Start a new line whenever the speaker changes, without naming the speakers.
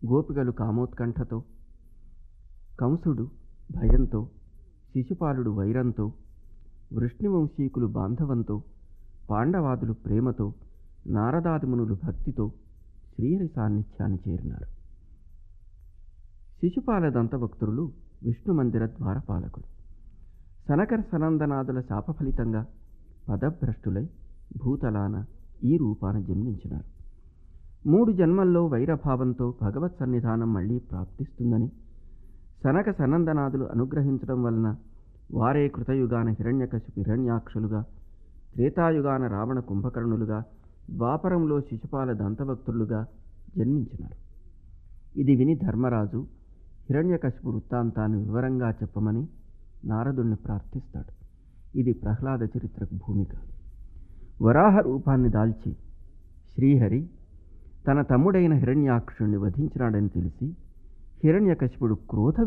గోపికలు కామోత్కంఠతో కంసుడు భయంతో శిశుపాలుడు వైరంతో వృష్ణివంశీకులు బాంధవంతో పాండవాదులు ప్రేమతో నారదాదిమునులు భక్తితో శ్రీహరి సాన్నిధ్యాన్ని చేరినారు శిశుపాల దంతభక్తులు విష్ణు మందిర ద్వారపాలకులు సనకర సనందనాదుల శాప ఫలితంగా పదభ్రష్టులై భూతలాన ఈ రూపాన జన్మించినారు మూడు జన్మల్లో వైరభావంతో భగవత్ సన్నిధానం మళ్ళీ ప్రాప్తిస్తుందని సనక సనందనాదులు అనుగ్రహించడం వలన వారే కృతయుగాన హిరణ్యకశిపు హిరణ్యాక్షులుగా త్రేతాయుగాన రావణ కుంభకర్ణులుగా ద్వాపరంలో శిశుపాల దంతభక్తులుగా జన్మించినారు ఇది విని ధర్మరాజు హిరణ్యకశిపు వృత్తాంతాన్ని వివరంగా చెప్పమని నారదుణ్ణి ప్రార్థిస్తాడు ఇది ప్రహ్లాద చరిత్రకు భూమిక వరాహ రూపాన్ని దాల్చి శ్రీహరి తన తమ్ముడైన హిరణ్యాక్షుణ్ణి వధించినాడని తెలిసి హిరణ్యకశిపుడు క్రోధ